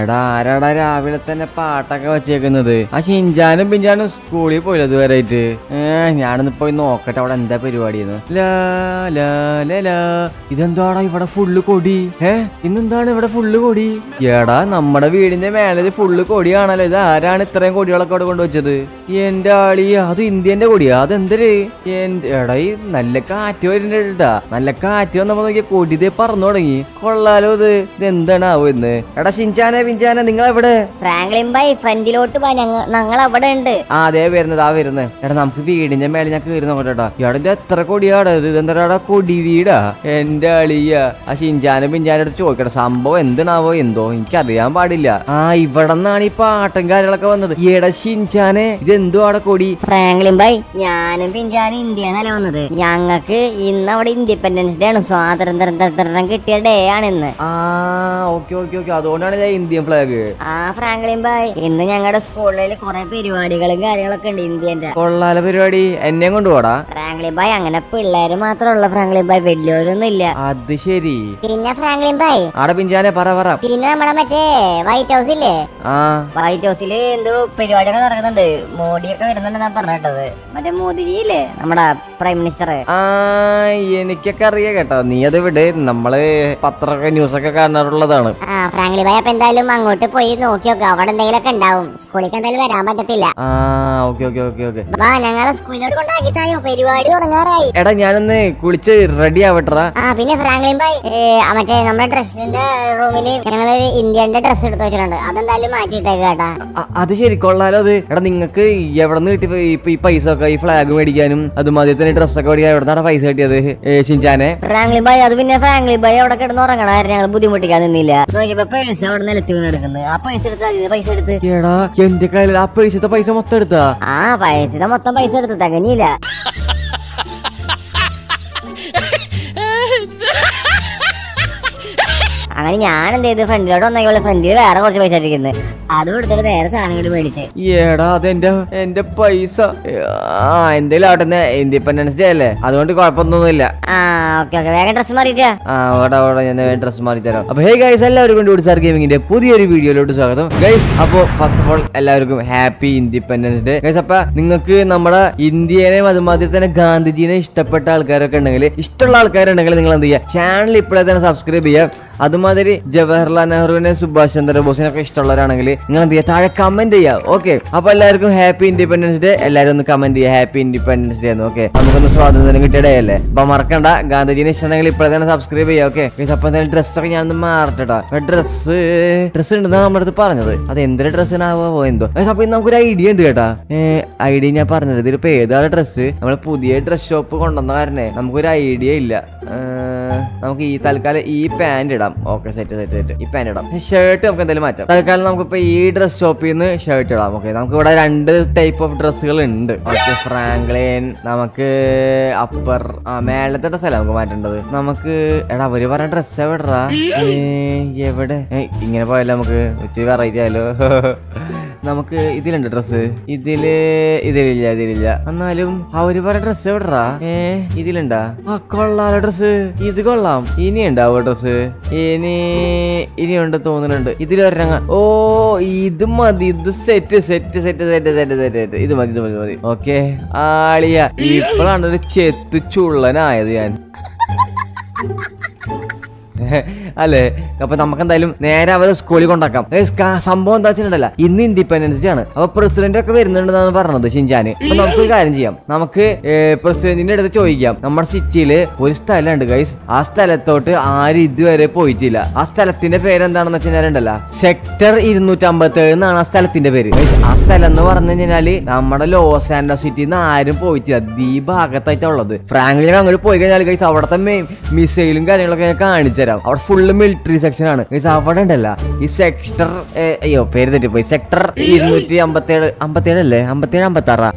എടാ ആരാടാ രാവിലെ തന്നെ പാട്ടൊക്കെ വെച്ചേക്കുന്നത് ആ ഷിൻജാനും പിഞ്ചാനും സ്കൂളിൽ പോയില്ല ഇതുവരെയായിട്ട് ഏ ഞാനൊന്ന് പോയി നോക്കട്ടെ അവിടെ എന്താ പരിപാടിയെന്ന് ലാ ലാ ലാ ലാ ഇതെന്താടാ ഇവിടെ ഫുള്ള് കൊടി ഏ ഇന്നെന്താണ് ഇവിടെ ഫുള്ള് കൊടി എടാ നമ്മുടെ വീടിന്റെ മേലെ ഫുള്ള് കൊടിയാണല്ലോ ഇത് ആരാണ് ഇത്രയും കൊടികളൊക്കെ അവിടെ കൊണ്ടുവച്ചത് എന്റെ ആളി അത് ഇന്ത്യന്റെ കൊടിയാ അതെന്തര് എന്റെ എടാ ഈ നല്ല കാറ്റ് വരുന്നുണ്ടാ നല്ല കാറ്റ് വന്നപ്പോ നോക്കിയ കൊടി ദേ പറന്നു തുടങ്ങി കൊള്ളാലോ ഇത് ഇത് എന്താണാവോ ഇന്ന് എടാ ഷിൻചാനെ പിഞ്ചാനെ നിങ്ങൾ എവിടെ ഫ്രാങ്ക്ലിൻ ബൈ ഫ്രണ്ടിലോട്ട് വാ ഞങ്ങൾ ഞങ്ങൾ അവിടെ ഉണ്ട് ആ അതേ വരുന്നത് ആ വരുന്നത് എടാ നമുക്ക് വീടിന്റെ മേലെ ഞാൻ കയറി നോക്കട്ടെ ട്ടാ. എടാ ഇത് എത്ര കൊടിയാടാ ഇത് ഇതെന്താടാ കൊടി വീടാ എന്റെ അളിയ ആ ഷിൻചാനും പിഞ്ചാനും അടുത്ത് ചോദിക്കട്ടെ സംഭവം എന്താണാവോ എന്തോ എനിക്കറിയാൻ പാടില്ല ആ ഇവിടെ നിന്നാണ് ഈ പാട്ടും കാര്യങ്ങളൊക്കെ വന്നത് എടാ ഷിൻചാനെ ഇത് എന്തോ അവിടെ കൊടി ഫ്രാങ്ക്ലിൻ ബൈ ഞാനും പിഞ്ചാനും ഇന്ത്യന്നല്ല വന്നത് ഞങ്ങൾക്ക് ഇന്ന് അവിടെ ഇൻഡിപെൻഡൻസ് ഡേ ആണ് സ്വാതന്ത്ര്യം കിട്ടിയ ഡേ ആണ് ഇന്ന് ആ ഓക്കെ ഓക്കെ ഓക്കെ അതുകൊണ്ടാണ് ഞാൻ ഇന്ത്യൻ ഫ്ലാഗ് ആ ഫ്രാങ്ക്ലിൻ ബൈ ഇന്ന് ഞങ്ങളുടെ സ്കൂളിൽ കുറെ പരിപാടികളും കാര്യങ്ങളൊക്കെ ഉണ്ട് ഇന്ത്യന്റെ കൊള്ളാല പരിപാടി എന്നെയും കൊണ്ടുപോടാ ഫ്രാങ്ക്ലിൻ ബൈ അങ്ങനെ പിള്ളേര് മാത്രമുള്ള ഫ്രാങ്ക്ലിൻ ബൈ വലിയവരൊന്നും ഇല്ല അത് ശരി പിന്നെ ഫ്രാങ്ക്ലിൻ ബൈ ആടെ പിഞ്ചാനെ പറ പറ പിന്നെ നമ്മുടെ മറ്റേ വൈറ്റ് ഹൗസ് ഇല്ലേ ആ വൈറ്റ് ഹൗസിൽ എന്തോ പരിപാടിയൊക്കെ നടക്കുന്നുണ്ട് മോഡിയൊക്കെ വരുന്നുണ്ടെന്നാ പറഞ്ഞിട്ടത് മറ്റേ മോദിജി ഇല്ലേ നമ്മുടെ പ്രൈം മിനിസ്റ്റർ ആ എനിക്കൊക്കെ അറിയാം കേട്ടോ നീ അത് വിട് നമ്മള് പത്രമൊക്കെ ന്യൂസൊക്കെ കാണാറുള്ളതാണ് ആ ഫ്രാങ്ക്ലി ബൈ അപ്പൊ എന്തായാലും അങ്ങോട്ട് പോയി നോക്കി നോക്കാം അവിടെ എന്തെങ്കിലുമൊക്കെ ഉണ്ടാവും സ്കൂളിലേക്ക് എന്തായാലും വരാൻ പറ്റത്തില്ല ആ ഓക്കെ ഓക്കെ ഓക്കെ ഓക്കെ വാ ഞങ്ങളെ സ്കൂളിലോട്ട് കൊണ്ടാക്കി തായോ പരിപാടി തുടങ്ങാറായി എടാ ഞാനൊന്ന് കുളിച്ച് റെഡി ആവട്ടെടാ ആ പിന്നെ ഫ്രാങ്ക്ലിൻ ബൈ ഏ, ആ മറ്റേ നമ്മുടെ ഡ്രസ്സിന്റെ റൂമില് ഞങ്ങള് ഇന്ത്യന്റെ ഡ്രസ് എടുത്ത് വെച്ചിട്ടുണ്ട് അതെന്തായാലും മാറ്റിയിട്ടേക്ക് കേട്ടാ അ- അത് ശരി കൊള്ളാലോ അത് എടാ നിങ്ങക്ക് എവിടെ നിന്ന് കിട്ടി ഇപ്പൊ ഈ പൈസ ഒക്കെ ഈ ഫ്ലാഗ് മേടിക്കാനും അതുമാതിരി തന്നെ ഡ്രസ്സൊക്കെ മേടിക്കാൻ എവിടെ നിന്നാണ് പൈസ കിട്ടിയത് ഏ, ഷിൻചാനെ ഫ്രാങ്ക്ലി ബൈ അത് പിന്നെ ഫ്രാങ്ക്ലി ബൈ അവിടെ കിടന്ന് ഉറങ്ങണമായിരുന്നു ഞങ്ങൾ ബുദ്ധിമുട്ടിക്കാൻ നിന്നില്ല നോക്കിയപ്പോ പേഴ്സ് അവിടെ നിലത്ത് വീണ് കിടക്കുന്നത് ആ പൈസ എടുത്ത് പൈസ എടുത്ത് എടാ എന്റെ കയ്യിൽ ആ പൈസത്തെ പൈസ മൊത്തം എടുത്താ ആ പൈസ മൊത്തം പൈസ എടുത്ത് തികഞ്ഞില്ല അങ്ങനെ ഞാൻ എന്ത് ചെയ്ത് ഫ്രണ്ടിലോട്ട് വന്നേക്കുള്ള ഫ്രണ്ടിൽ വേറെ കുറച്ച് പൈസ ഇരിക്കുന്നത് അതും എടുത്തിട്ട് നേരെ സാധനങ്ങൾ മേടിച്ച് എടാ അതെന്റെ എന്റെ പൈസ ആ എന്തേലും ആവട്ടെ ഇൻഡിപെൻഡൻസ് ഡേ അല്ലേ അതുകൊണ്ട് കുഴപ്പമൊന്നുമില്ല ആ ഓക്കെ ഓക്കെ വേഗം ഡ്രസ് മാറിയിട്ടാ ആ ഓടാ ഓടാ ഞാൻ ഡ്രസ് മാറി തരാം അപ്പൊ ഹേ ഗൈസ് എല്ലാവർക്കും കൊണ്ട് സാർ ഗെയിമിങ്ങിന്റെ പുതിയൊരു വീഡിയോയിലോട്ട് സ്വാഗതം ഗൈസ് അപ്പോ ഫസ്റ്റ് ഓഫ് ഓൾ എല്ലാവർക്കും ഹാപ്പി ഇൻഡിപെൻഡൻസ് ഡേ ഗൈസ് അപ്പൊ നിങ്ങൾക്ക് നമ്മുടെ ഇന്ത്യനെയും അതുമാതിരി തന്നെ ഗാന്ധിജീനെ ഇഷ്ടപ്പെട്ട ആൾക്കാരൊക്കെ ഉണ്ടെങ്കിൽ ഇഷ്ടമുള്ള ആൾക്കാരുണ്ടെങ്കിൽ നിങ്ങൾ എന്ത് ചെയ്യുക ചാനൽ ഇപ്പോഴേ തന്നെ സബ്സ്ക്രൈബ് ചെയ്യുക അതുമാതിരി ജവഹർലാൽ നെഹ്റുവിനെ സുഭാഷ് ചന്ദ്രബോസിനെ ഒക്കെ ഇഷ്ടമുള്ളവരാണെങ്കിൽ നിങ്ങൾ എന്ത് ചെയ്യുക താഴെ കമന്റ് ചെയ്യുക ഓക്കെ അപ്പൊ എല്ലാവർക്കും ഹാപ്പി ഇൻഡിപെൻഡൻസ് ഡേ എല്ലാവരും ഒന്ന് കമന്റ് ചെയ്യുക ഹാപ്പി ഇൻഡിപെൻഡൻസ് ഡേ എന്ന് ഓക്കെ നമുക്കൊന്ന് സ്വാതന്ത്ര്യം കിട്ടിയ ഡേ അല്ലേ അപ്പൊ മറക്കണ്ട ഗാന്ധിജിനെ ഇഷ്ടമെങ്കിൽ ഇപ്പോഴെ തന്നെ സബ്സ്ക്രൈബ് ചെയ്യുക ഓക്കെ അപ്പൊ എന്തായാലും ഡ്രസ്സൊക്കെ ഞാൻ ഒന്ന് മാറട്ടെട്ടാ ഡ്രസ്സ് ഡ്രസ്സ് ഉണ്ടെന്നാണ് നമ്മുടെ അടുത്ത് പറഞ്ഞത് അത് എന്തൊരു ഡ്രസ്സിനാവോ എന്തോ Guys, അപ്പൊ ഇന്ന് നമുക്കൊരു ഐഡിയ ഉണ്ട് കേട്ടാ ഐഡിയ ഞാൻ പറഞ്ഞത് ഇതിലിപ്പോ ഏതാണ് ഡ്രസ്സ് നമ്മൾ പുതിയ ഡ്രസ് ഷോപ്പ് കൊണ്ടുവന്ന കാരണേ നമുക്കൊരു ഐഡിയ ഇല്ല ഏർ, നമുക്ക് ഈ തൽക്കാലം ഈ പാന്റ് ഇടാം ഓക്കെ സെറ്റ് സെറ്റ് സെറ്റ് ഈ പാന്റ് ഇടാം ഷർട്ട് നമുക്ക് എന്തായാലും മാറ്റാം തൽക്കാലം നമുക്കിപ്പോ ഈ ഡ്രസ് ഷോപ്പിൽ നിന്ന് ഷർട്ട് ഇടാം ഓക്കെ നമുക്ക് ഇവിടെ രണ്ട് ടൈപ്പ് ഓഫ് ഡ്രസ്സുകൾ ഉണ്ട് ഓക്കെ ഫ്രാങ്ക്ലിൻ നമുക്ക് അപ്പർ ആ മേലത്തെ ഡ്രസ്സല്ല നമുക്ക് മാറ്റേണ്ടത് നമുക്ക് എടാ അവര് പറഞ്ഞ ഡ്രസ് എവിടെടാ ഏ, എവിടെ ഏ, ഇങ്ങനെ പോയാലോ നമുക്ക് ഇച്ചിരി വെറൈറ്റി ആയാലോ നമുക്ക് ഇതിലുണ്ട് ഡ്രസ്സ് ഇതില് ഇതിലില്ല ഇതിലില്ല എന്നാലും അവര് പറഞ്ഞ ഡ്രസ്സ് എവിടെടാ ഏ ഇതിലുണ്ടാ ആ കൊള്ളാലോ ഡ്രസ്സ് ഇത് കൊള്ളാം ഇനി ഉണ്ടാവോ ഡ്രസ്സ് ഇനി ഇനിയുണ്ട് തോന്നുന്നുണ്ട് ഇതിലൊരങ്ങ ഓ ഇത് മതി ഇത് set set set set set set set ഇത് മതി ഇത് മതി മതി ഓക്കെ ആളിയ ഇപ്പോഴാണ് ഒരു ചെത്ത് ചുള്ളനായത് ഞാൻ അല്ലേ അപ്പൊ നമുക്ക് എന്തായാലും നേരെ അവരെ സ്കൂളിൽ കൊണ്ടാക്കാം ഗയ്സ്, കാ- സംഭവം എന്താ വെച്ചിട്ടുണ്ടല്ല ഇന്ന് ഇൻഡിപെൻഡൻസ് ഡേ ആണ് അപ്പൊ പ്രസിഡന്റ് ഒക്കെ വരുന്നുണ്ടെന്നാണ് പറഞ്ഞത് ഷിൻജാന് അപ്പൊ നമുക്കൊരു കാര്യം ചെയ്യാം നമുക്ക് പ്രസിഡന്റിന്റെ അടുത്ത് ചോദിക്കാം നമ്മുടെ സിറ്റിയില് ഒരു സ്ഥലമുണ്ട് ഗൈസ് ആ സ്ഥലത്തോട്ട് ആരും ഇതുവരെ പോയിട്ടില്ല ആ സ്ഥലത്തിന്റെ പേര് എന്താണെന്ന് വെച്ചാൽ സെക്ടർ ഇരുന്നൂറ്റി അമ്പത്തി ഏഴ് എന്നാണ് ആ സ്ഥലത്തിന്റെ പേര് Guys, ആ സ്ഥലം എന്ന് പറഞ്ഞു കഴിഞ്ഞാല് നമ്മുടെ ലോസ് ആൻഡോസ് സിറ്റിയിൽ നിന്ന് ആരും പോയിട്ടില്ല ഈ ഭാഗത്തായിട്ടാ ഉള്ളത് ഫ്രാങ്ക്ലിൻ അങ്ങോട്ട് പോയി കഴിഞ്ഞാൽ ഗൈസ് അവിടുത്തെ മിസൈലും കാര്യങ്ങളൊക്കെ ഞാൻ കാണിച്ചു തരാം അവിടെ ഫുള്ള് മിലിറ്ററി സെക്ഷൻ ആണ് ഗൈസ് അവിടെ ഉണ്ടല്ല ഈ സെക്ടർ അയ്യോ പേര് തെറ്റിപ്പോയി സെക്ടർ ഇരുന്നൂറ്റി അമ്പത്തേഴ് അമ്പത്തേഴ് അല്ലേ അമ്പത്തേഴ് അമ്പത്തി ആറാ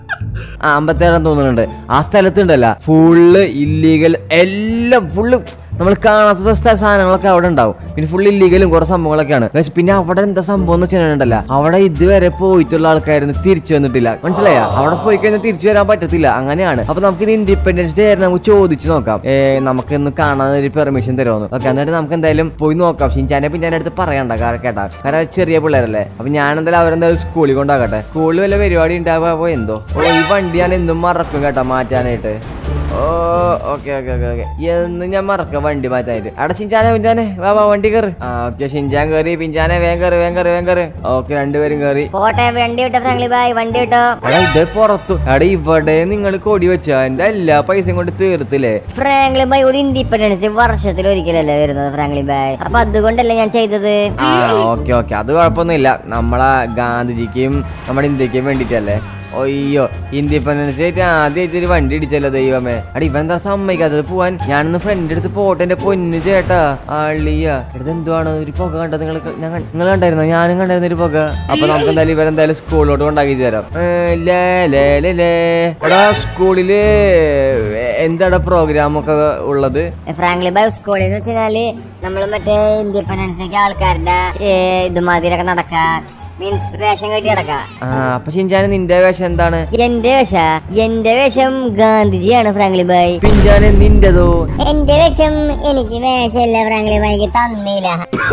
ആ അമ്പത്തേഴാം തോന്നുന്നുണ്ട് ആ സ്ഥലത്തുണ്ടല്ല ഫുള്ള് ഇല്ലീഗൽ എല്ലാം ഫുള്ള് നമ്മൾ കാണാത്ത സ്ഥ- സാധനങ്ങളൊക്കെ അവിടെ ഉണ്ടാവും പിന്നെ ഫുൾ ഇല്ലീഗലും കുറെ സംഭവങ്ങളൊക്കെയാണ് പക്ഷെ പിന്നെ അവിടെ എന്താ സംഭവം എന്ന് വെച്ചിട്ടുണ്ടല്ല അവിടെ ഇതുവരെ പോയിട്ടുള്ള ആൾക്കാരൊന്നും തിരിച്ചു വന്നിട്ടില്ല മനസ്സിലായ അവിടെ പോയി കഴിഞ്ഞാൽ തിരിച്ചു വരാൻ പറ്റത്തില്ല അങ്ങനെയാണ് അപ്പൊ നമുക്ക് ഇത് ഇൻഡിപെൻഡൻസ് ഡേ ആയിരുന്നു നമുക്ക് ചോദിച്ചു നോക്കാം ഏ, നമുക്കൊന്ന് കാണാൻ ഒരു പെർമിഷൻ തരുമെന്ന് ഓക്കെ എന്നിട്ട് നമുക്ക് എന്തായാലും പോയി നോക്കാം ഷിൻചാനെ പിന്നെ അടുത്ത് പറയണ്ട കാരണം കേട്ടാ കാരണം അത് ചെറിയ പിള്ളേരല്ലേ അപ്പൊ ഞാൻ എന്തായാലും അവരെന്തായാലും സ്കൂളിൽ കൊണ്ടാകട്ടെ സ്കൂളിൽ വല്ല പരിപാടി ഉണ്ടാവുക എന്തോ ഓ ഈ വണ്ടി ഞാൻ എന്നും മറക്കും കേട്ടോ മാറ്റാനായിട്ട് ഓ ഓക്കെ ഓക്കെ ഓക്കെ ഓക്കെ എന്ന് ഞാൻ മറക്കാം വണ്ടി മാറ്റാനായിട്ട് അവിടെ ഷിൻചാനെ പിഞ്ചാനെ വാ വാ വണ്ടി കയറ് ആ ഓക്കെ ഷിൻചാൻ കയറി പിഞ്ചാനെ വേഗം കയറി വേഗം കയറി വേഗം കയറി ഓക്കെ രണ്ടുപേരും കയറി പോട്ടെ വണ്ടി വിട്ടോ ഫ്രാങ്ക്ലി ബായ് വണ്ടി വിട്ടോ എടാ ഇത് പുറത്തു എടാ ഇവിടെ നിങ്ങൾ കൊടി വെച്ചാ എന്റെ എല്ലാ പൈസയും കൊണ്ട് തീർത്തില്ലേ ഫ്രാങ്ക്ലി ബായ് ഒരു ഇൻഡിപെൻഡൻസ് വർഷത്തിൽ ഒരിക്കലല്ലേ വരുന്നത് ഫ്രാങ്ക്ലി ബായ് അപ്പൊ അതുകൊണ്ടല്ലേ ഞാൻ ചെയ്തത് ആ ഓക്കെ ഓക്കെ അത് കുഴപ്പമൊന്നുമില്ല നമ്മളെ ഗാന്ധിജിക്കും നമ്മുടെ ഇന്ത്യക്കും വേണ്ടിട്ടല്ലേ അയ്യോ ഇൻഡിപെൻഡൻസ് ആയിട്ട് ആദ്യമായിട്ട് ഒരു വണ്ടി ഇടിച്ചല്ലോ ദൈവമേ അടി ഇവൻ എന്താ സമ്മതിക്കാത്തത് പോവാൻ ഞാനൊന്ന് ഫ്രണ്ട് എടുത്ത് പോട്ടെ എന്റെ പൊന്ന് ചേട്ടാ ആളിയ ഇത് എന്തുവാണ് ഒരു പുക കണ്ടത് നിങ്ങൾ നിങ്ങൾ കണ്ടായിരുന്നോ ഞാനും കണ്ടായിരുന്നു ഒരു പുക അപ്പൊ നമുക്ക് എന്തായാലും ഇവരെന്തായാലും സ്കൂളിലോട്ട് കൊണ്ടാക്കി തരാം ഏ, ലേ, ലേ, ലേ, ലേ. എടാ സ്കൂളില് എന്താടാ പ്രോഗ്രാം ഒക്കെ ഉള്ളത് ഫ്രാങ്ക്ലി ബായ് സ്കൂളിൽ എന്ന് വെച്ചാല് നമ്മള് മറ്റേ ഇൻഡിപെൻഡൻസ് ആൾക്കാരുടെ ഏ, ഇതുമാതിരിയൊക്കെ നടക്ക മീൻസ് വേഷം കെട്ടി നടക്ക ആ അപ്പൊ ഷിൻചാന് നിന്റെ വേഷം എന്താണ് എന്റെ വേഷ എന്റെ വേഷം ഗാന്ധിജിയാണ് ഫ്രാങ്ക്ലി ബായ് പിഞ്ചാന് നിന്റെതോ എന്റെ വേഷം എനിക്ക് വേഷമില്ല ഫ്രാങ്ക്ലി ബായ്ക്ക് തന്നില്ല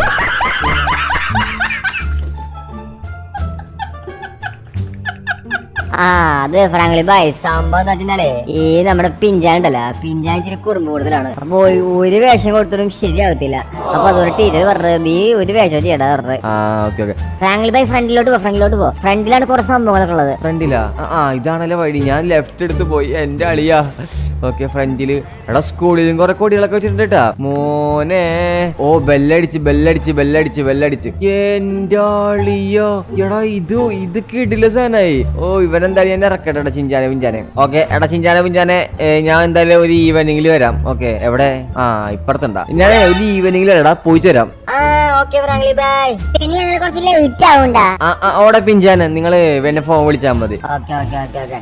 ആ അത് ഫ്രാങ്ക്ലി ബായ് സംഭവം എന്ന് വെച്ചാലേ ഈ നമ്മുടെ പിഞ്ചാൻ ഉണ്ടല്ലോ പിഞ്ചാൻ ഇച്ചിരി കുറുമ്പ് കൂടുതലാണ് അപ്പൊ ഒരു- ഒരു വേഷം കൊടുത്തിട്ടും ശരിയാകത്തില്ല അപ്പൊ അതുപോലെ ടീച്ചർ പറഞ്ഞത് നീ ഒരു വേഷം ചെയ്യടാ പറഞ്ഞത് ആ ഓക്കെ ഓക്കെ ഫ്രാങ്ക്ലി ബായ് ഫ്രണ്ടിലോട്ട് പോ ഫ്രണ്ടിലോട്ട് പോ ഫ്രണ്ടിലാണ് കുറെ സംഭവങ്ങളൊക്കെ ഉള്ളത് ഫ്രണ്ടിലാ ആ, ആ ഇതാണല്ലോ വഴി ഞാൻ ലെഫ്റ്റ് എടുത്ത് പോയി എന്റെ അളിയാ ഓക്കെ ഫ്രണ്ടില് എടാ സ്കൂളിലും കുറെ കൊടികളൊക്കെ വെച്ചിട്ടുണ്ട് കേട്ടാ മോനെ ഓ ബെല്ലടിച്ച് ബെല്ലടിച്ച് ബെല്ലടിച്ച് ബെല്ലടിച്ച് എന്റെ അളിയോ എടാ ഇത് ഇത് കിടില സാധനായി ഓ ഇവനെന്തായാലും ഞാൻ ഇറക്കട്ടെ എടാ ചിഞ്ചാനെ പിഞ്ചാനെ ഓക്കെ എടാ ചിഞ്ചാനെ പിഞ്ചാനെ ഏ, ഞാൻ എന്തായാലും ഒരു ഈവനിങ്ങിൽ വരാം ഓക്കെ എവിടെ ആ ഇപ്പുറത്തുണ്ടാ ഞാൻ ഒരു ഈവനിങ്ങിൽ എടാ പോയിട്ട് വരാം ആ ഓക്കെ ഫ്രാങ്ക്ലി ബായ് പിന്നെ ഞങ്ങൾ കുറച്ച് ലേറ്റ് ആവണ്ടാ ആ ആ, അവിടെ പിഞ്ചാനെ നിങ്ങള് എന്നെ ഫോൺ വിളിച്ചാൽ മതി okay okay okay okay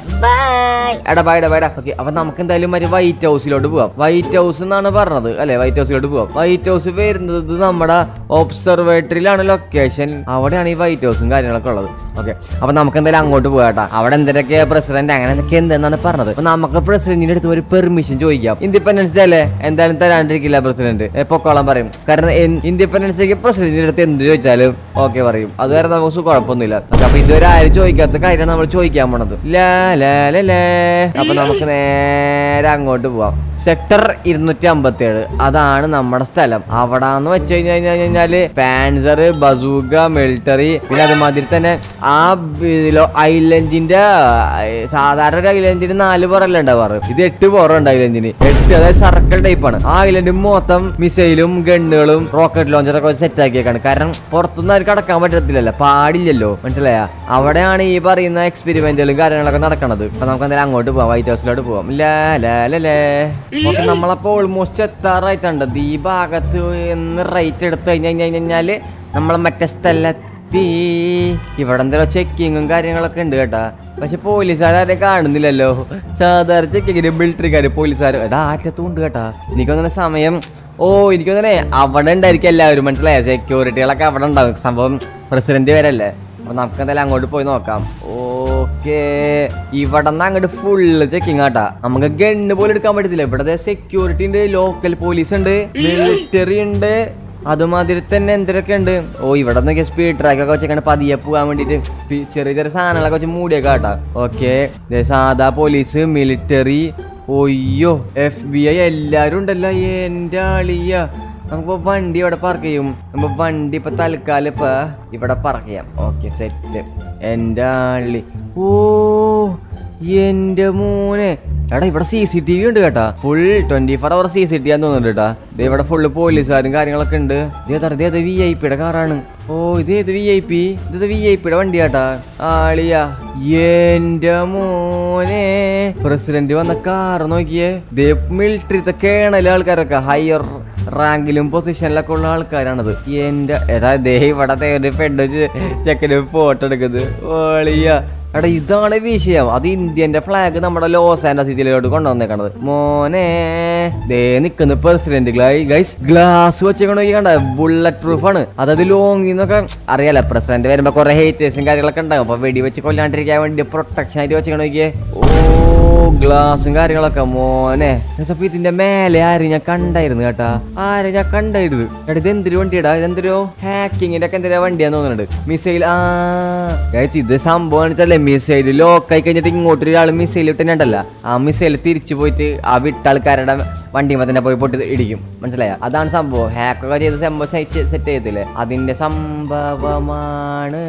bye എടാ ബൈഡാ ബൈഡാ ഓക്കെ അപ്പൊ നമുക്ക് എന്തായാലും മറ്റേ വൈറ്റ് ഹൗസിലോട്ട് പോവാം വൈറ്റ് ഹൗസ് എന്നാണ് പറഞ്ഞത് അല്ലെ വൈറ്റ് ഹൗസിലോട്ട് പോവാം വൈറ്റ് ഹൗസ് വരുന്നത് നമ്മുടെ ഒബ്സർവേറ്ററിയിലാണ് ലൊക്കേഷൻ അവിടെയാണ് ഈ വൈറ്റ് ഹൗസും കാര്യങ്ങളൊക്കെ ഉള്ളത് ഓക്കെ അപ്പൊ നമുക്ക് എന്തായാലും അങ്ങോട്ട് പോകാട്ടാ അവിടെ എന്തൊക്കെ പ്രസിഡന്റ് അങ്ങനെ എന്തൊക്കെ എന്തെന്നാണ് പറഞ്ഞത് അപ്പൊ നമുക്ക് പ്രസിഡന്റിന്റെ അടുത്ത് ഒരു പെർമിഷൻ ചോദിക്കാം ഇൻഡിപെൻഡൻസ് ഡേ അല്ലേ എന്തായാലും തരാണ്ടിരിക്കില്ല പ്രസിഡന്റ് പൊക്കോളം പറയും കാരണം ഇൻഡിപെൻഡൻസ് ഡേക്ക് പ്രസിഡന്റിന്റെ അടുത്ത് എന്ത് ചോദിച്ചാലും ഓക്കെ പറയും അത് കാരണം നമുക്ക് സു- കുഴപ്പമൊന്നുമില്ല Okay, അപ്പൊ ഇതുവരെ ആരും ചോദിക്കാത്ത കാര്യമാണ് നമ്മൾ ചോദിക്കാൻ പോണത് ലാ ലാ ലാ ലാ. അപ്പൊ നമുക്ക് നേരെ അങ്ങോട്ട് പോവാം സെക്ടർ ഇരുന്നൂറ്റി അമ്പത്തി ഏഴ് അതാണ് നമ്മുടെ സ്ഥലം അവിടാന്ന് വെച്ച് കഴിഞ്ഞ് കഴിഞ്ഞാൽ കഴിഞ്ഞാല് പാൻസർ ബസൂക മിലിറ്ററി പിന്നെ അതുമാതിരി തന്നെ ആ ഇതിലോ ഐലൻഡിന്റെ ഏർ, സാധാരണ ഒരു ഐലൻഡിന് നാല് പുറമല്ല ഉണ്ടാവാറ് ഇത് എട്ട് പുറം ഉണ്ട് ഐലൻഡിന് എട്ട് അതായത് സർക്കിൾ ടൈപ്പാണ് ആ ഐലൻഡ് മൊത്തം മിസൈലും ഗണ്ണുകളും റോക്കറ്റ് ലോഞ്ചറൊക്കെ വെച്ച് സെറ്റ് ആക്കിയേക്കാണ് കാരണം പുറത്തുനിന്ന് അവർക്ക് കടക്കാൻ പറ്റത്തില്ലല്ലോ പാടില്ലല്ലോ മനസ്സിലായ അവിടെയാണ് ഈ പറയുന്ന എക്സ്പെരിമെന്റുകളും കാര്യങ്ങളൊക്കെ നടക്കണത് അപ്പൊ നമുക്ക് എന്തായാലും അങ്ങോട്ട് പോവാം വൈറ്റ് ഹൗസിലോട്ട് പോവാം ലാ ലാ ലാ ലാ ഓക്കെ നമ്മളപ്പോ ഓൾമോസ്റ്റ് എത്താറായിട്ടുണ്ട് ഈ ഭാഗത്ത് എന്ന് റൈറ്റ് എടുത്തു കഴിഞ്ഞ് കഴിഞ്ഞാല് നമ്മൾ മറ്റേ സ്ഥലത്തി ഇവിടെ എന്തെങ്കിലും ചെക്കിങ്ങും കാര്യങ്ങളൊക്കെ ഉണ്ട് കേട്ടാ പക്ഷെ പോലീസുകാരെ കാണുന്നില്ലല്ലോ സാധാരണ ചെക്കിങ്ങിന് മിലിറ്ററിക്കാര് പോലീസുകാർ എടാ ആറ്റത്തും ഉണ്ട് കേട്ടാ എനിക്കൊന്നും സമയം ഓ എനിക്കൊന്നെ അവിടെ ഉണ്ടായിരിക്കും എല്ലാവരും മനസ്സിലായ സെക്യൂരിറ്റികളൊക്കെ അവിടെ ഉണ്ടാവും സംഭവം പ്രസിഡന്റ് വരല്ലേ അപ്പൊ നമുക്ക് എന്തായാലും അങ്ങോട്ട് പോയി നോക്കാം ഓക്കേ ഇവിടെ നിന്ന് അങ്ങോട്ട് ഫുള്ള് ചെക്കിങ് ആട്ടാ നമുക്ക് ഗണ്ണ് പോലും എടുക്കാൻ പറ്റത്തില്ല ഇവിടെ സെക്യൂരിറ്റി ഉണ്ട് ലോക്കൽ പോലീസ് ഉണ്ട് മിലിറ്ററി ഉണ്ട് അതുമാതിരി തന്നെ എന്തൊക്കെ ഉണ്ട് ഓ ഇവിടെ നിന്നൊക്കെ സ്പീഡ് ട്രാക്ക് ഒക്കെ വെച്ചേക്കാണ് പതിയെ പോകാൻ വേണ്ടിട്ട് സ്പീ- ചെറിയ ചെറിയ സാധനങ്ങളൊക്കെ വെച്ച് മൂടിയൊക്കെ ആട്ടാ ഓക്കെ സാധാ പോലീസ് മിലിറ്ററി ഒയ്യോ എഫ് ബി ഐ എല്ലാരും ഉണ്ടല്ലോ എന്റെ ആളിയ നമുക്കിപ്പോ വണ്ടി ഇവിടെ പാർക്ക് ചെയ്യും നമ്മ വണ്ടി ഇപ്പൊ തൽക്കാലം ഇപ്പൊ ഇവിടെ പാർക്ക് ചെയ്യാം ഓക്കെ സെറ്റ് എന്റെ ആളി ഓ എന്റെ മോനെ എടാ ഇവിടെ സി സി ടി വി ഉണ്ട് കേട്ടാ full twenty four hour C C T ആന്ന് തോന്നുന്നുണ്ട് കേട്ടാ ദേ ഇവിടെ ഫുള്ള് പോലീസുകാരും കാര്യങ്ങളൊക്കെ ഉണ്ട് ഇതേത് വി ഐ പിയുടെ കാറാണ് ഓ ഇത് ഏത് വി ഐ പി ഇത് വി ഐ പിയുടെ വണ്ടി കേട്ടാ ആളിയാ എന്റെ മോനെ പ്രസിഡന്റ് വന്ന കാർ നോക്കിയേ ദേ മിലിറ്ററിത്തെ കേണല ആൾക്കാരൊക്കെ ഹയർ റാങ്കിലും പൊസിഷനിലൊക്കെ ഉള്ള ആൾക്കാരാണത് എന്റെ ഏതാ ദേ ഇവിടെ ദേ ഒരു പെണ്ണ് ചെക്കന് ഫോട്ടോ എടുക്കുന്നത് ഓളിയ എടാ ഇതാണ് വിഷയം അത് ഇന്ത്യന്റെ ഫ്ലാഗ് നമ്മുടെ ലോസ് ആൻഡ് സിറ്റിയിലോട്ട് കൊണ്ടുവന്നേക്കണത് മോനെ ദേ നിക്കുന്ന പ്രസിഡന്റ് ഗൈസ് ഗ്ലാസ് വെച്ചേക്കണോ കണ്ട ബുള്ളറ്റ് പ്രൂഫ് ആണ് അതായത് ലോങ്ങിൽ നിന്നൊക്കെ അറിയാലോ പ്രസിഡന്റ് വരുമ്പോ കുറെ ഹേറ്റേഴ്സും കാര്യങ്ങളൊക്കെ ഉണ്ടാകും അപ്പൊ വെടി വെച്ച് കൊല്ലാണ്ടിരിക്കാൻ വേണ്ടി പ്രൊട്ടക്ഷൻ ആയിട്ട് വെച്ചേക്കണോ നോക്കിയേ ഓ ഗ്ലാസും കാര്യങ്ങളൊക്കെ മോനെ അപ്പൊ ഇതിന്റെ മേലെ ആരും ഞാൻ കണ്ടായിരുന്നു കേട്ടാ ആരെ ഞാൻ കണ്ടായിരുന്നു എടാ ഇത് എന്തൊരു വണ്ടിയടാ ഇതെന്തൊരു ഹാക്കിങ്ങിന്റെ ഒക്കെ എന്തൊരു വണ്ടിയാന്ന് തോന്നുന്നുണ്ട് മിസൈൽ ആ guys, ഇത് സംഭവം വെച്ചാലേ മിസൈൽ ലോക്കായി കഴിഞ്ഞിട്ട് ഇങ്ങോട്ട് ഒരാൾ മിസൈൽ ഇട്ടുണ്ടല്ല ആ മിസൈൽ തിരിച്ചു പോയിട്ട് ആ വിട്ട ആൾക്കാരുടെ വണ്ടി തന്നെ പോയി പൊട്ടി ഇടിക്കും മനസ്സിലായ അതാണ് സംഭവം ഹാക്കൊക്കെ ചെയ്ത് സംഭവം സെറ്റ് ചെയ്തില്ലേ അതിന്റെ സംഭവമാണ്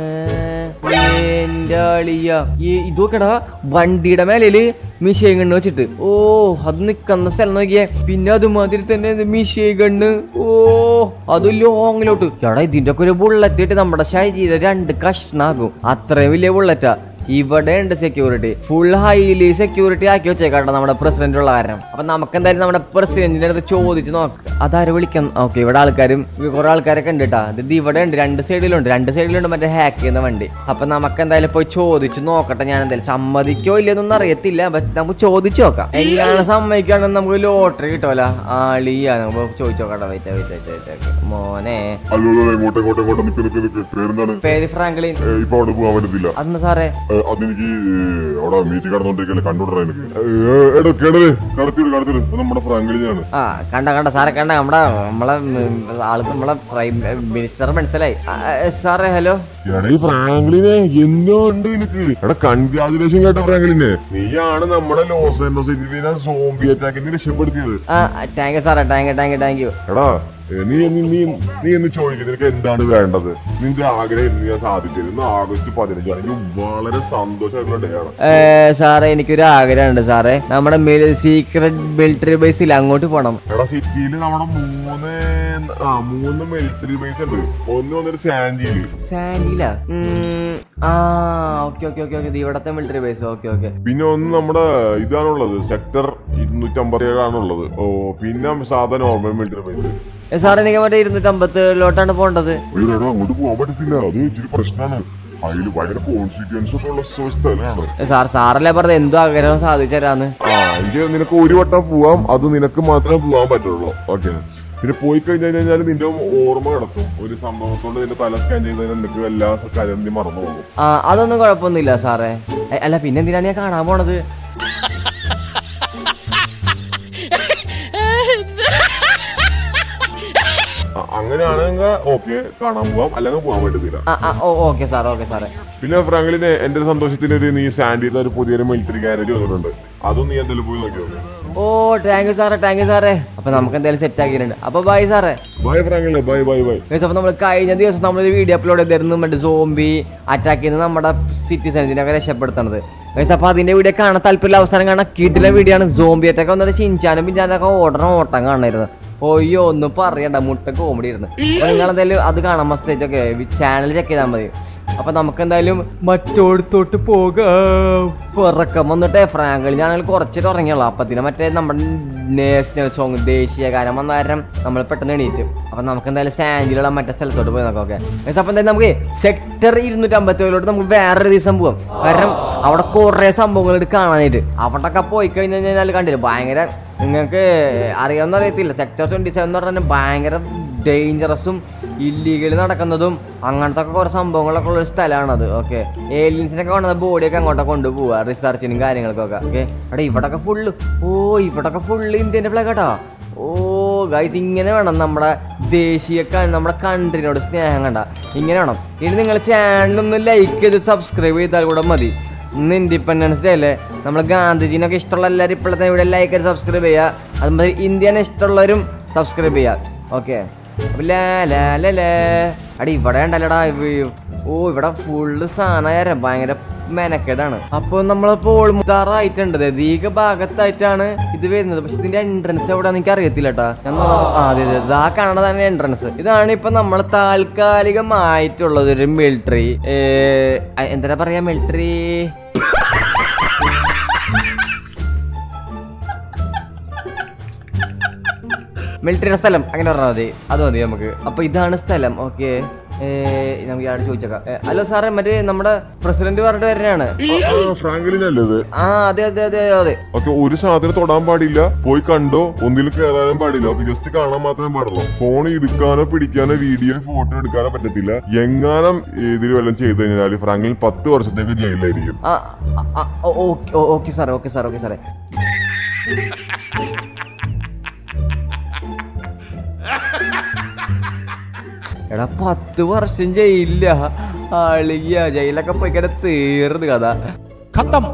എന്റെ അളിയ ഈ ഇതൊക്കെടാ വണ്ടിയുടെ മേലേല് മിഷൈൻ കണ്ണ് വെച്ചിട്ട് ഓ അത് നിക്കുന്ന സ്ഥലം നോക്കിയേ പിന്നെ അതുമാതിരി തന്നെ മിഷൈൻ കണ്ണ് ഓ അത് ലോങ്ങിലോട്ട് എടാ ഇതിന്റെ ഒക്കെ ഒരു ബുള്ളറ്റ് ഇട്ട് നമ്മുടെ ശരീരം രണ്ട് കഷ്ണാകും അത്രയും വലിയ ബുള്ളറ്റാ ഇവിടെ ഉണ്ട് സെക്യൂരിറ്റി ഫുൾ ഹൈലി സെക്യൂരിറ്റി ആക്കി വെച്ചേക്കാട്ടോ നമ്മുടെ പ്രസിഡന്റ് ഉള്ള കാരണം അപ്പൊ നമുക്ക് എന്തായാലും നമ്മുടെ പ്രസിഡന്റിന്റെ അടുത്ത് ചോദിച്ചു നോക്ക് അതാര് വിളിക്കാം ഓക്കെ ഇവിടെ ആൾക്കാരും കുറെ ആൾക്കാരൊക്കെ ഉണ്ട് കേട്ടാ ഇത് ഇവിടെ ഉണ്ട് രണ്ട് സൈഡിലുണ്ട് രണ്ട് സൈഡിലുണ്ട് മറ്റേ ഹാക്ക് ചെയ്യുന്ന വണ്ടി അപ്പൊ നമുക്ക് എന്തായാലും പോയി ചോദിച്ചു നോക്കട്ടെ ഞാൻ എന്തായാലും സമ്മതിക്കോ ഇല്ലെന്നൊന്നും അറിയത്തില്ല but നമുക്ക് ചോദിച്ചു നോക്കാം എല്ലാം സമ്മതിക്കുകയാണെങ്കിൽ നമുക്ക് ലോട്ടറി കിട്ടുമല്ലോ ആളിയാ നമുക്ക് ചോദിച്ചു നോക്കട്ടെ വെയിറ്റ് വെയിറ്റ് വെയിറ്റ് മോനെ അല്ലോ അല്ലോ, ഇങ്ങോട്ട് ഇങ്ങോട്ട് ഇങ്ങോട്ട് നിക്ക് നിക്ക് നിക്ക് പേരെന്താണ് പേര് ഫ്രാങ്ക്ലിൻ ഏ, ഇപ്പൊ അവിടെ പോകാൻ പറ്റത്തില്ല അന്ന് സാറേ ഏ, അതെനിക്ക് ഏ, അവിടെ മീറ്റ് കടന്നോണ്ടിരിക്കല്ലേ കണ്ടുവിടറ എനിക്ക് ഏ, എടോ കേടല് കടത്തിവിട് കടത്തിവിട് ഇത് നമ്മുടെ ഫ്രാങ്കളിനാണ് ആ കണ്ട കണ്ട സാറെ കണ്ട നമ്മുടെ നമ്മളെ ഉം, ആൾക്ക് നമ്മളെ പ്രൈം മിനിസ്റ്റർ മനസ്സിലായി ആ, ഏ, സാറേ ഹലോ എടാ ഈ ഫ്രാങ്ക്ലിനെ എന്നോ ഉണ്ട് നിനക്ക് എടാ കൺഗ്രാജുലേഷൻ കേട്ടോ ഫ്രാങ്ക്ലിനെ നീയാണ് നമ്മുടെ ലോസ് ആൻഡോസ് സിറ്റിനെ സോംബി അറ്റാക്കിന് രക്ഷപ്പെടുത്തിയത് ആ താങ്ക് യു സാറേ thank you thank you thank you എടാ ഏ, നീ നീ നീ നീ എന്ന് ചോദിക്കുന്നത് നിനക്ക് എന്താണ് വേണ്ടത് നിന്റെ ആഗ്രഹം എന്ന് ഞാൻ സാധിച്ചത് ഇന്ന് ആഗസ്റ്റ് പതിനഞ്ചാണ് എനിക്ക് വളരെ സന്തോഷമായിട്ടുള്ള ഡേ ആണ് സാറേ എനിക്കൊരു ആഗ്രഹമുണ്ട് സാറേ നമ്മുടെ സീക്രട്ട് മിലിറ്ററി ബേസിൽ അങ്ങോട്ട് പോണം എടാ സിറ്റിയിൽ നമ്മുടെ മൂന്ന് ആ മൂന്ന് മിലിറ്ററി ബേസ് ഉണ്ട് ഒന്ന് വന്നിട്ട് സാൻഡിയില് സാൻഡില ആ ഓക്കെ ഓക്കെ ഓക്കെ ഓക്കെ ഇവിടത്തെ മിലിറ്ററി ബേസ് ഓക്കെ ഓക്കെ പിന്നെ പിന്നെ ഒന്ന് നമ്മുടെ ഇതാണുള്ളത് സെക്ടർ ഇരുന്നൂറ്റി അമ്പത്തി ഏഴാണുള്ളത് ഓ പിന്നെ സാധാ നോർമൽ മിലിറ്ററി ബേസ് സാറേ എനിക്ക് മറ്റേ ഇരുന്നൂറ്റി അമ്പത്തിലോട്ടാണ് പോകേണ്ടത് എടാ അങ്ങോട്ട് പോകാൻ പറ്റത്തില്ല അത് ഇച്ചിരി പ്രശ്നമാണ് അതിൽ ഭയങ്കര കോൺസ്റ്റിറ്റ്യൻസ് ഒക്കെ ഉള്ള സ- സ്ഥലമാണ് സാർ സാറല്ലേ പറഞ്ഞത് എന്തോ ആഗ്രഹം സാധിച്ചു തരാന്ന് ആ എനിക്ക് നിനക്ക് ഒരു വട്ടം പോവാം അത് നിനക്ക് മാത്രമേ പോവാൻ പറ്റുള്ളൂ ഓക്കെ പിന്നെ പോയി കഴിഞ്ഞു കഴിഞ്ഞാൽ നിന്റെ ഓർമ്മ കിടക്കും ഒരു സംഭവത്തോട് നിന്റെ തല സ്കാൻ ചെയ്താൽ നിനക്ക് എല്ലാ കാര്യം നീ മറന്നു പോകും ആ അതൊന്നും കുഴപ്പമൊന്നുമില്ല സാറേ എ, അല്ല പിന്നെ എന്തിനാണ് ഞാൻ കാണാൻ പോണത് ആ, അങ്ങനെയാണെങ്കിൽ ഓക്കെ കാണാൻ പോവാം അല്ലെങ്കിൽ പോകാൻ പറ്റത്തില്ല ആ ആ ഓ ഓക്കെ സാർ ഓക്കെ സാറേ പിന്നെ ഫ്രാങ്ക്ലിന് എന്റെ ഒരു സന്തോഷത്തിന് ഒരു നീ സാൻഡിന്ന് ഒരു പുതിയൊരു മിലിറ്ററി ഗാരേജ് വന്നിട്ടുണ്ട് അതും നീ എന്തെങ്കിലും പോയി നോക്കി നോക്ക് ഓ താങ്ക് യു സാറേ താങ്ക് യു സാറേ അപ്പൊ നമുക്ക് എന്തായാലും സെറ്റ് ആക്കിയിട്ടുണ്ട് അപ്പൊ ബൈ സാറേ ബൈ ഫ്രാങ്ക്ലിനെ ബൈ ബൈ ബൈ Guys, അപ്പൊ നമ്മൾ കഴിഞ്ഞ ദിവസം നമ്മളൊരു വീഡിയോ അപ്ലോഡ് ചെയ്തിരുന്നു മറ്റേ സോംബി അറ്റാക്ക് ചെയ്യുന്ന നമ്മുടെ സിറ്റിസൺസിനൊക്കെ രക്ഷപ്പെടുത്തണത് ഗൈസ് അപ്പൊ അതിന്റെ വീഡിയോ കാണാൻ താല്പര്യമുള്ള അവസാനം കാണാൻ കീട്ടിലെ വീഡിയോ ആണ് സോംബി അറ്റാക്ക് വന്നിട്ട് ചിഞ്ചാനും പിഞ്ചാനൊക്കെ ഓടണം ഓട്ടം കാണായിരുന്നു ഒയ്യോ ഒന്നും പറയണ്ട മുട്ട കോമഡി ഇരുന്ന് അപ്പൊ നിങ്ങൾ എന്തായാലും അത് കാണാൻ മസ്റ്റ് ഒക്കെ ചാനൽ ചെക്ക് ചെയ്താൽ മതി അപ്പൊ നമുക്ക് എന്തായാലും മറ്റോടത്തോട്ട് പോകാം ഉറക്കം വന്നിട്ട് ഫ്രാങ്കളിൽ ഞാണെങ്കിൽ കുറച്ചിട്ട് ഉറങ്ങിയുള്ളൂ അപ്പത്തിന് മറ്റേ നമ്മുടെ നാഷണൽ സോങ് ദേശീയ ഗാനം വന്ന കാരണം നമ്മൾ പെട്ടെന്ന് എണീറ്റ് അപ്പൊ നമുക്ക് എന്തായാലും സാൻഡിലുള്ള മറ്റേ സ്ഥലത്തോട്ട് പോയി നോക്കാം ഓക്കെ അപ്പൊ എന്തായാലും നമുക്ക് സെക്ടർ ഇരുന്നൂറ്റി അമ്പത്തി ഏഴിലോട്ട് നമുക്ക് വേറൊരു ദിവസം പോവാം കാരണം അവിടെ കുറെ സംഭവങ്ങൾ കാണാനായിട്ട് അവിടെ ഒക്കെ പോയി കഴിഞ്ഞ് കഴിഞ്ഞാൽ കണ്ടില്ല ഭയങ്കര നിങ്ങൾക്ക് അറിയാവുന്ന അറിയത്തില്ല സെക്ടർ ട്വന്റി സെവൻ എന്ന് പറഞ്ഞാൽ ഭയങ്കര ഡേഞ്ചറസും ഇല്ലീഗലി നടക്കുന്നതും അങ്ങനത്തെ ഒക്കെ കുറെ സംഭവങ്ങളൊക്കെ ഉള്ള ഒരു സ്ഥലമാണത് ഓക്കെ ഏലിയൻസിനൊക്കെ കൊണ്ടുവന്ന ബോഡിയൊക്കെ അങ്ങോട്ടൊക്കെ കൊണ്ടുപോവുക റിസർച്ചിനും കാര്യങ്ങൾക്കൊക്കെ ഓക്കെ അവിടെ ഇവിടൊക്കെ ഫുള്ള് ഓ ഇവിടൊക്കെ ഫുള്ള് ഇന്ത്യൻ്റെ ഫ്ലാഗ് കേട്ടോ ഓ ഗൈസ് ഇങ്ങനെ വേണം നമ്മുടെ ദേശീയ ക- നമ്മുടെ കൺട്രിനോട് സ്നേഹം കണ്ട ഇങ്ങനെ വേണം ഇനി നിങ്ങൾ ചാനലൊന്ന് ലൈക്ക് ചെയ്ത് സബ്സ്ക്രൈബ് ചെയ്താൽ കൂടെ മതി ഇന്ന് ഇൻഡിപെൻഡൻസ് ഡേ അല്ലേ നമ്മൾ ഗാന്ധിജീനൊക്കെ ഇഷ്ടമുള്ള എല്ലാവരും ഇപ്പോഴത്തെ ഇവിടെ ലൈക്ക് ചെയ്ത് സബ്സ്ക്രൈബ് ചെയ്യുക അതുമാതിരി ഇന്ത്യനെ ഇഷ്ടമുള്ളവരും സബ്സ്ക്രൈബ് ചെയ്യുക ഓക്കെ അടി ഇവിടെ ഉണ്ടല്ലടാ ഇവ- ഓ ഇവിടെ ഫുള്ള് സാധനം ഭയങ്കര മെനക്കേടാണ് അപ്പൊ നമ്മളിപ്പോ മുതാറായിട്ടുണ്ട് ദീക ഭാഗത്തായിട്ടാണ് ഇത് വരുന്നത് പക്ഷെ ഇതിന്റെ എൻട്രൻസ് എവിടെയാന്ന് എനിക്ക് അറിയത്തില്ല കേട്ടാ ഞാൻ നോ- ആ അതെ അതെ ഇതാ കാണുന്നതാണ് എൻട്രൻസ് ഇതാണ് ഇപ്പൊ നമ്മൾ താൽക്കാലികമായിട്ടുള്ളത് ഒരു മിലിറ്ററി എന്താ പറയാ മിലിറ്ററി മിലിറ്ററിയുടെ സ്ഥലം അങ്ങനെ പറഞ്ഞാൽ മതി അത് മതി നമുക്ക് അപ്പൊ ഇതാണ് സ്ഥലം ഓക്കെ നമുക്ക് ഇയാളോട് ചോദിച്ചേക്കാം ഏ, ഹലോ സാറേ മറ്റേ നമ്മുടെ പ്രസിഡന്റ് പറഞ്ഞിട്ട് വരുന്നതാണ് ഫ്രാങ്ക്ലിൻ അല്ലേ ഇത് ആ അതെ അതെ അതെ അതെ ഓക്കെ ഒരു സാധനം തൊടാൻ പാടില്ല പോയി കണ്ടോ ഒന്നിൽ കയറാനും പാടില്ല ഓക്കെ ജസ്റ്റ് കാണാൻ മാത്രമേ പാടുള്ളൂ ഫോൺ എടുക്കാനോ പിടിക്കാനോ വീഡിയോ ഫോട്ടോ എടുക്കാനോ പറ്റത്തില്ല എങ്ങാനും ഇതിൽ വല്ലതും ചെയ്തു കഴിഞ്ഞാൽ ഫ്രാങ്ക്ലിൻ പത്ത് വർഷത്തേക്ക് ജയിലിലായിരിക്കും ആ ആ, ആ, ഓക്കെ ഓക്കെ സാറേ ഓക്കെ സാറേ ഓക്കെ സാറേ എടാ പത്ത് വർഷം ജയിലില്ല ആളിയ ജയിലൊക്കെ പോയി കിട തീർന്ന് കഥ खत्म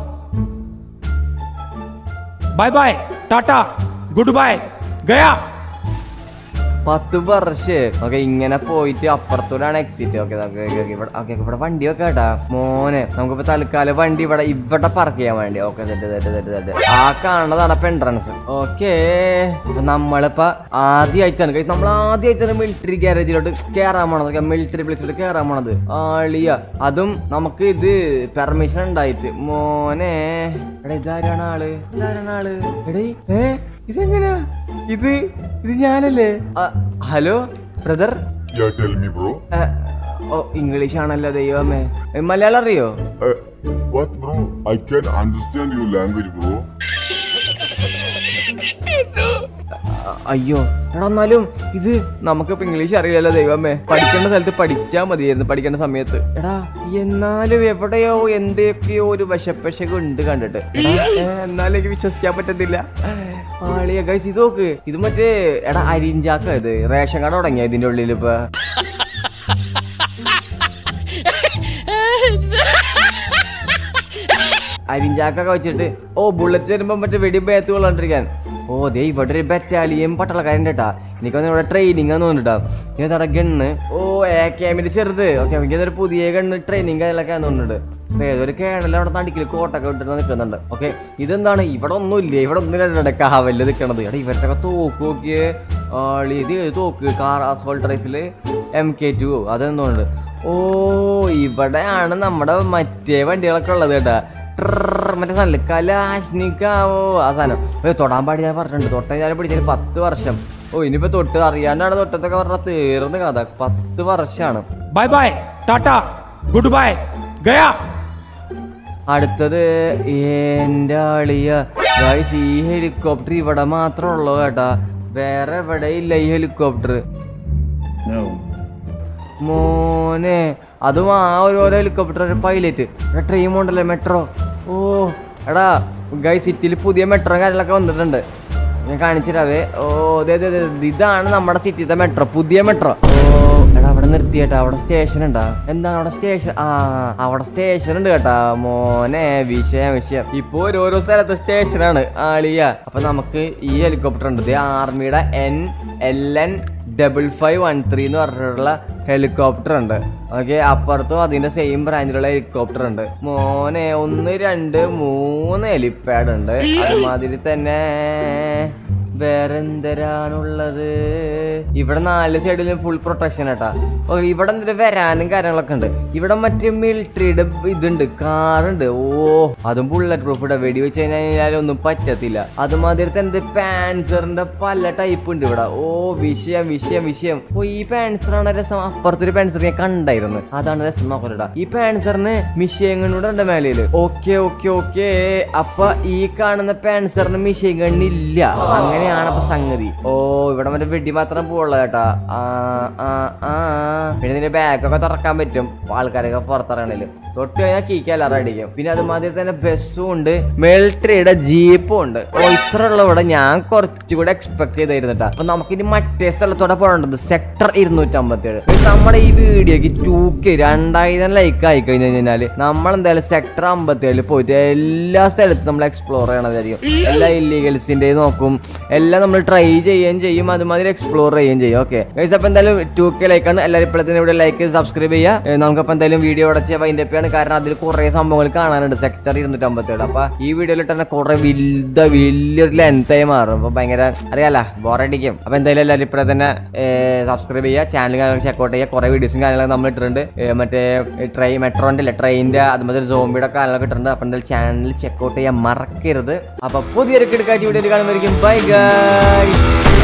bye bye tata goodbye गया പത്ത് വർഷം ഓക്കെ ഇങ്ങനെ പോയിട്ട് അപ്പുറത്തൂടാണ് എക്സിറ്റ് ഓക്കെ ഇവിടെ ഓക്കെ ഇവിടെ വണ്ടി ഒക്കെ കേട്ടാ മോനെ നമുക്കിപ്പോ തൽക്കാലം വണ്ടി ഇവിടെ ഇവിടെ പാർക്ക് ചെയ്യാൻ വേണ്ടി ഓക്കെ തെറ്റ് തെറ്റ് തെറ്റ് തെറ്റ് ആ കാണുന്നതാണ് അപ്പൊ എൻട്രൻസ് ഓക്കെ അപ്പൊ നമ്മളിപ്പോ ആദ്യമായിട്ടാണ് കഴിച്ച് നമ്മൾ ആദ്യമായിട്ടാണ് മിലിറ്ററി ഗ്യാരേജിലോട്ട് കയറാൻ പോണത് മിലിറ്ററി പ്ലേസിലോട്ട് കയറാൻ പോണത് ആളിയ അതും നമുക്ക് ഇത് പെർമിഷൻ ഉണ്ടായിട്ട് മോനെ എടാ ഇതാരാണ് ആള് ഇതാരാണ് ആള് എടേ ഏ ഇതെങ്ങനാ ഇത് ഇത് ഞാനല്ലേ ആ, hello brother Yeah, tell me, bro. ഓ ഇംഗ്ലീഷ് ആണല്ലോ ദൈവമേ ഏ, മലയാളം അറിയോ Uh, what, bro? I can understand your language, bro. അ- അയ്യോ എടാ എന്നാലും ഇത് നമുക്കിപ്പോ ഇംഗ്ലീഷ് അറിയില്ലല്ലോ ദൈവമേ പഠിക്കേണ്ട സ്ഥലത്ത് പഠിച്ചാ മതിയായിരുന്നു പഠിക്കേണ്ട സമയത്ത് എടാ എന്നാലും എവിടെയോ എന്തൊക്കെയോ ഒരു വശപ്പശക ഉണ്ട് കണ്ടിട്ട് എടാ, ഏ, എന്നാലും എനിക്ക് വിശ്വസിക്കാൻ പറ്റത്തില്ല ആളിയ ഗൈസ് ഇത് നോക്ക് ഇത് മറ്റേ എടാ അരിഞ്ചാക്ക ഇത് റേഷൻ കട തുടങ്ങിയ ഇതിന്റെ ഉള്ളിൽ ഇപ്പൊ അരിഞ്ചാക്കൊക്കെ വെച്ചിട്ട് ഓ ബുള്ളറ്റ് വരുമ്പോ മറ്റേ വെടി ബേത്ത് കൊള്ളാണ്ടിരിക്കാൻ ഓ ദേ ഇവിടെ ഒരു ബറ്റാലിയൻ പട്ടാളക്കാരൻ കേട്ടാ എനിക്കൊന്ന് ഇവിടെ ട്രെയിനിങ് ആന്ന് തോന്നിട്ടാ ഏതാ ഗണ്ണ് ഓ എ ക്യാമിന്റെ ചെറുത് ഓക്കെ എനിക്ക് അതൊരു പുതിയ ഗണ്ണ് ട്രെയിനിങ് കാര്യങ്ങളൊക്കെ തോന്നുന്നുണ്ട് അപ്പൊ ഏതൊരു കേണൽ അവിടെ നടുക്കിൽ കോട്ടൊക്കെ വിട്ടിട്ട് നിൽക്കുന്നുണ്ട് ഓക്കെ ഇതെന്താണ് ഇവിടെ ഒന്നുമില്ല ഇവിടെ ഒന്നും രണ്ടു കാവല് നിൽക്കണത് എടാ ഇവരുടെ തോക്ക് നോക്കിയേ ആളി ഇത് ഏത് തോക്ക് കാർ ആസ്ഫോൾട്ട് റൈഫില് എം കെ ടു അതെന്തോണ്ട് ഓ ഇവിടെയാണ് നമ്മുടെ മറ്റേ വണ്ടികളൊക്കെ ഉള്ളത് കേട്ടാ ട്രർ മറ്റേ സാധനം കലാശ്നിക്കാവോ ആ സാധനം ഓ തൊടാൻ പാടി ഞാൻ പറഞ്ഞിട്ടുണ്ട് തൊട്ട ഞാൻ പിടിച്ചതിന് പത്ത് വർഷം ഓ ഇനിയിപ്പോ തൊട്ട് അറിയാണ്ടാണ് തൊട്ടത്തൊക്കെ പറഞ്ഞ തീർന്ന് കഥ പത്ത് വർഷമാണ് bye bye tata goodbye गया അടുത്തത് എന്റെ ആളിയ ഗൈസ് ഈ ഹെലികോപ്റ്റർ ഇവിടെ മാത്രമേ ഉള്ളൂ കേട്ടാ വേറെ എവിടെ ഇല്ല ഈ ഹെലികോപ്റ്റർ മോനെ അതും ആ ഓരോരോ ഹെലികോപ്റ്റർ ഒരു പൈലറ്റ് ട്രെയിൻ ഉണ്ടല്ലേ മെട്രോ ഓ എടാ ഗൈ സിറ്റിയിൽ പുതിയ മെട്രോ കാര്യങ്ങളൊക്കെ വന്നിട്ടുണ്ട് ഞാൻ കാണിച്ചിരാവേ ഓ അതെ അതെ അതെ ഇതാണ് നമ്മുടെ സിറ്റിത്തെ മെട്രോ പുതിയ മെട്രോ ഓ എടാ അവിടെ നിർത്തിയേട്ടാ അവിടെ സ്റ്റേഷൻ ഉണ്ടാ എന്താണ് അവിടെ സ്റ്റേഷൻ ആ അവിടെ സ്റ്റേഷൻ ഉണ്ട് കേട്ടാ മോനെ വിഷയം വിഷയം ഇപ്പൊ ഓരോരോ സ്ഥലത്തെ സ്റ്റേഷനാണ് ആളിയ അപ്പൊ നമുക്ക് ഈ ഹെലികോപ്റ്റർ ഉണ്ട് ഇത് ആർമിയുടെ N L N double five one three എന്ന് പറഞ്ഞിട്ടുള്ള ഹെലികോപ്റ്റർ ഉണ്ട് ഓക്കെ അപ്പുറത്തും അതിന്റെ സെയിം ബ്രാഞ്ചിലുള്ള ഹെലികോപ്റ്റർ ഉണ്ട് മോനെ ഒന്ന് രണ്ട് മൂന്ന് ഹെലിപ്പാഡ് ഉണ്ട് അതുമാതിരി തന്നെ വേറെ എന്തരാണുള്ളത് ഇവിടെ നാല് സൈഡിലും ഫുൾ പ്രൊട്ടക്ഷൻ കേട്ടാ ഓ ഇവിടെ എന്തൊരു വരാനും കാര്യങ്ങളൊക്കെ ഉണ്ട് ഇവിടെ മറ്റേ മിലിറ്ററിയുടെ ഇതുണ്ട് കാറുണ്ട് ഓ അതും ബുള്ളറ്റ് പ്രൂഫ് ഇവിടെ വെടി വെച്ച് കഴിഞ്ഞാൽ ഒന്നും പറ്റത്തില്ല അതുമാതിരി തന്നെ പാൻസറിന്റെ പല ടൈപ്പ് ഉണ്ട് ഇവിടെ ഓ വിഷയം വിഷയം വിഷയം ഓ ഈ പാൻസറാണ് രസം അപ്പുറത്തൊരു പാൻസർ ഞാൻ കണ്ടായിരുന്നു അതാണ് രസം നോക്കലടാ ഈ പാൻസറിന് മിഷയങ്ങൂടെ ഉണ്ട് മേലയില് ഓക്കെ ഓക്കെ ഓക്കെ അപ്പൊ ഈ കാണുന്ന പാൻസറിന് മിഷയങ്ങളില്ല അങ്ങനെയാണ് അപ്പൊ സംഗതി ഓ ഇവിടെ മറ്റേ വെടി മാത്രം പോവുള്ള കേട്ടാ ആ ആ ആ പിന്നെ ഇതിന്റെ ബാഗൊക്കെ തുറക്കാൻ പറ്റും ആൾക്കാരൊക്കെ പുറത്തിറങ്ങണേല് തൊട്ട് കഴിഞ്ഞാൽ കീക്കല്ലാറ് അടിക്കും പിന്നെ അതുമാതിരി തന്നെ ബസ്സും ഉണ്ട് മിലിറ്ററിയുടെ ജീപ്പും ഉണ്ട് ഓ ഇത്ര ഉള്ള ഇവിടെ ഞാൻ കുറച്ചുകൂടെ എക്സ്പെക്ട് ചെയ്തായിരുന്നിട്ടാ അപ്പൊ നമുക്കിനി മറ്റേ സ്ഥലത്തോടെ പോകേണ്ടത് സെക്ടർ ഇരുന്നൂറ്റി അമ്പത്തിയേഴ് നമ്മുടെ ഈ വീഡിയോക്ക് ടൂ കെ രണ്ടായിരം ലൈക്ക് ആയി കഴിഞ്ഞു കഴിഞ്ഞാല് നമ്മൾ എന്തായാലും സെക്ടർ അമ്പത്തിയേഴിൽ പോയിട്ട് എല്ലാ സ്ഥലത്തും നമ്മൾ എക്സ്പ്ലോർ ചെയ്യണതായിരിക്കും എല്ലാ ഇല്ലീഗൽസിന്റെ നോക്കും എല്ലാം നമ്മൾ ട്രൈ ചെയ്യുകയും ചെയ്യും അതുമാതിരി എക്സ്പ്ലോർ ചെയ്യുകയും ചെയ്യും ഓക്കെ ഗൈസ് അപ്പൊ എന്തായാലും ടു കെ ലൈക്കാണ് എല്ലാവരും ഇപ്പോഴത്തേനും ഇവിടെ ലൈക്ക് സബ്സ്ക്രൈബ് ചെയ്യുക നമുക്കപ്പോൾ എന്തായാലും വീഡിയോ അടച്ച് വൈൻഡ് അപ്പ് ചെയ്യാണ് കാരണം അതിൽ കുറേ സംഭവങ്ങൾ കാണാനുണ്ട് സെക്ടർ ഇരുന്നൂറ്റി അമ്പത്തേഴ് അപ്പൊ ഈ വീഡിയോയിൽ തന്നെ കുറെ വലുത വലിയൊരു ലെങ്തായി മാറും അപ്പൊ ഭയങ്കര അറിയാലോ ബോറടിക്കും അപ്പൊ എന്തായാലും എല്ലാവരും ഇപ്പോഴെ തന്നെ സബ്സ്ക്രൈബ് ചെയ്യുക ചാനൽ കാര്യങ്ങൾ ചെക്കൗട്ട് ചെയ്യുക കുറെ വീഡിയോസും കാര്യങ്ങളൊക്കെ നമ്മൾ ഇട്ടിട്ടുണ്ട് ഏ, മറ്റേ ട്രെയിൻ മെട്രോന്റെ അല്ലേ ട്രെയിനിന്റെ അതുമാതിരി സോംബിയുടെ കാര്യങ്ങളൊക്കെ ഇട്ടിട്ടുണ്ട് അപ്പൊ എന്തായാലും ചാനൽ ചെക്കൗട്ട് ചെയ്യാൻ മറക്കരുത് അപ്പൊ പുതിയൊരു കിടക്കാഴ്ച വീഡിയോ കാണുമായിരിക്കും ബൈ ഗൈസ്